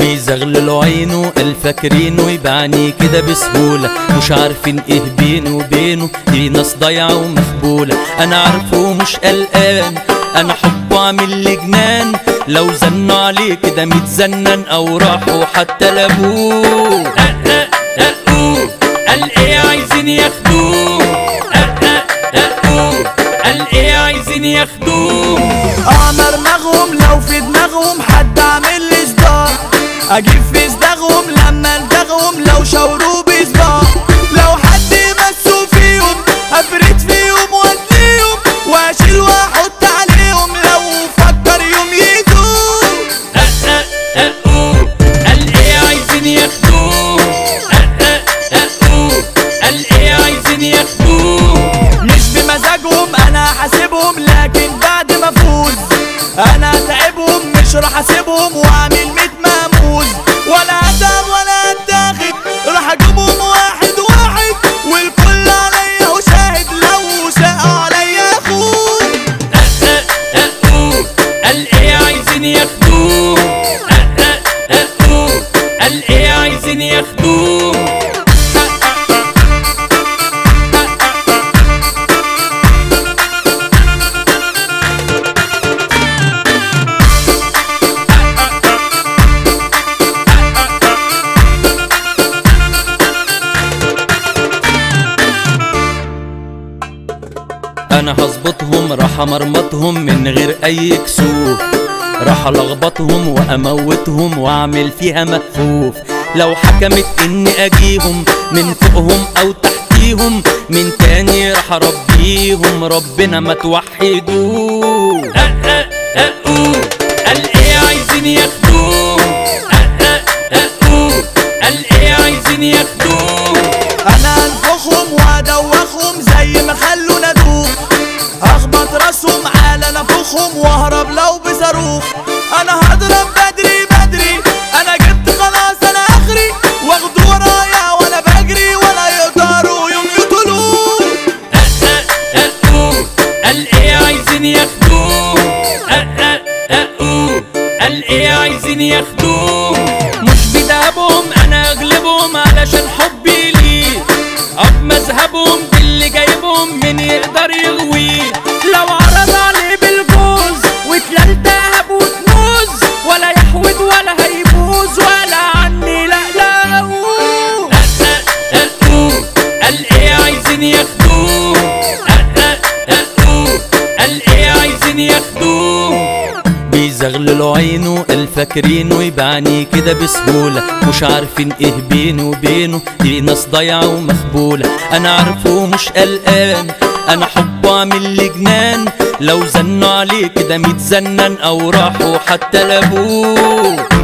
بيزغللوا عينه الفاكرينه يبعني كده بسهولة مش عارفين ايه بينه وبينه دي ناس ضايعة ومخبولة انا عارفه مش قلقان انا حبه عامل لي جنان لو زنوا عليه كده متزنن او راحوا حتى لابوه أه أه أه أوه. قال ايه عايزين ياخدوه أه أه أه أوه. قال ايه عايزين ياخدوه اعمر دماغهم لو في دماغهم حد عامل لي صداع اجيب في صداغهم لما الدغهم لو شاوروا بصباع لو حد مسوا فيهم افرد فيهم واديهم واشيل واحط عليهم لو فكر يوم يدوم أه أه أه أوه. قال ايه عايزين ياخدوه أه أه أه أوه. قال ايه عايزين ياخدوه مش بمزاجهم انا حاسبهم لكن بعد ما افوز انا تعبهم مش راح اسيبهم واعمل ميت ماموز ولا ادم ولا اتاخد راح اجيبهم واحد واحد والكل عليا وشاهد لو ساقوا عليا اخوه أه أه أه أوه. قال ايه عايزين ياخدوه أه أه أه أوه. قال ايه عايزين ياخدوه انا هظبطهم راح امرمطهم من غير اي كسوف راح الخبطهم واموتهم واعمل فيها مهفوف لو حكمت اني اجيهم من فوقهم او تحتيهم من تاني راح اربيهم ربنا ما توحدوه أه أه أه أوه. قال ايه عايزين ياخدوه أه أه أه أوه. قال ايه عايزين ياخدوه انا انفخهم وادوخهم زي ما خلوا ندوخ اخبط راسهم على نفوخهم واهرب لو بصاروخ انا هضرب بدري بدري انا جبت خلاص انا اخري واخدوا ورايا وانا بجري ولا يقدروا يوم يطولوا أه أه أه أوه. قال ايه عايزين ياخدوه أه أه أه أوه. قال ايه عايزين ياخدوه مش بذهبهم انا اغلبهم علشان حبي ليه اب مذهبهم باللي جايبهم من يقدر يغويه لو عرض عليه بالجوز واتلال دهب وكنوز ولا يحود ولا هيبوظ ولا عني لا لا أه أه أه أوه. قال ايه عايزين ياخدوه أه أه أه أوه. قال ايه عايزين ياخدوه بيزغللوا عينه الفاكرينه يبعني كده بسهولة مش عارفين ايه بينه وبينه دي ناس ضايعة ومخبولة انا عارفه مش قلقان انا حبه عامل لي جنان لو زنوا عليه كده متزنن او راحوا حتى لابوه